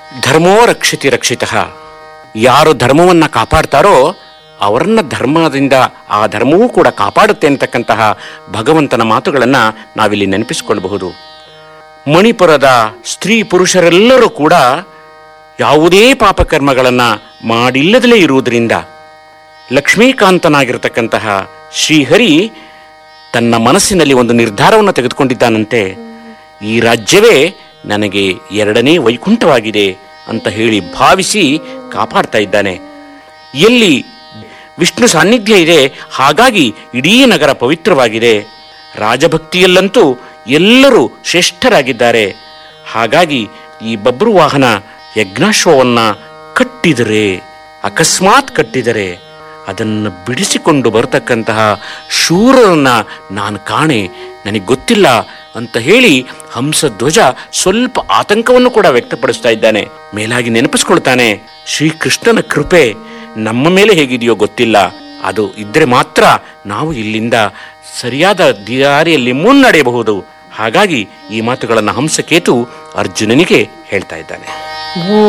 ಧರ್ಮೋ ರಕ್ಷಿತಿ ರಕ್ಷಿತ ಯಾರು ಧರ್ಮವನ್ನ ಕಾಪಾಡ್ತಾರೋ ಅವರನ್ನ ಧರ್ಮದಿಂದ ಆ ಧರ್ಮವೂ ಕೂಡ ಕಾಪಾಡುತ್ತೆ ಅಂತಕ್ಕಂತಹ ಭಗವಂತನ ಮಾತುಗಳನ್ನ ನಾವಿಲ್ಲಿ ನೆನಪಿಸಿಕೊಳ್ಳಬಹುದು ಮಣಿಪುರದ ಸ್ತ್ರೀ ಪುರುಷರೆಲ್ಲರೂ ಕೂಡ ಯಾವುದೇ ಪಾಪಕರ್ಮಗಳನ್ನ ಮಾಡಿಲ್ಲದಲೇ ಇರುವುದರಿಂದ ಲಕ್ಷ್ಮೀಕಾಂತನಾಗಿರತಕ್ಕಂತಹ ಶ್ರೀಹರಿ ತನ್ನ ಮನಸ್ಸಿನಲ್ಲಿ ಒಂದು ನಿರ್ಧಾರವನ್ನು ತೆಗೆದುಕೊಂಡಿದ್ದಾನಂತೆ ಈ ರಾಜ್ಯವೇ ನನಗೆ ಎರಡನೇ ವೈಕುಂಠವಾಗಿದೆ ಅಂತ ಹೇಳಿ ಭಾವಿಸಿ ಕಾಪಾಡ್ತಾ ಇದ್ದಾನೆ ಎಲ್ಲಿ ವಿಷ್ಣು ಸಾನ್ನಿಧ್ಯ ಇದೆ ಹಾಗಾಗಿ ಇಡೀ ನಗರ ಪವಿತ್ರವಾಗಿದೆ ರಾಜಭಕ್ತಿಯಲ್ಲಂತೂ ಎಲ್ಲರೂ ಶ್ರೇಷ್ಠರಾಗಿದ್ದಾರೆ ಹಾಗಾಗಿ ಈ ಬಬ್ರು ವಾಹನ ಯಜ್ಞಾಶ್ವವನ್ನ ಕಟ್ಟಿದರೆ ಅಕಸ್ಮಾತ್ ಕಟ್ಟಿದರೆ ಅದನ್ನು ಬಿಡಿಸಿಕೊಂಡು ಬರತಕ್ಕಂತಹ ಶೂರರನ್ನ ನಾನು ಕಾಣೆ ನನಗೆ ಗೊತ್ತಿಲ್ಲ ಅಂತ ಹೇಳಿ ಹಂಸಧ್ವಜ ಸ್ವಲ್ಪ ಆತಂಕವನ್ನು ಕೂಡ ವ್ಯಕ್ತಪಡಿಸ್ತಾ ಇದ್ದಾನೆ ಮೇಲಾಗಿ ನೆನಪಿಸ್ಕೊಳ್ತಾನೆ ಶ್ರೀಕೃಷ್ಣನ ಕೃಪೆ ನಮ್ಮ ಮೇಲೆ ಹೇಗಿದೆಯೋ ಗೊತ್ತಿಲ್ಲ ಅದು ಇದ್ರೆ ಮಾತ್ರ ನಾವು ಇಲ್ಲಿಂದ ಸರಿಯಾದ ದಾರಿಯಲ್ಲಿ ಮುನ್ನಡೆಯಬಹುದು ಹಾಗಾಗಿ ಈ ಮಾತುಗಳನ್ನು ಹಂಸಕೇತು ಅರ್ಜುನನಿಗೆ ಹೇಳ್ತಾ ಇದ್ದಾನೆ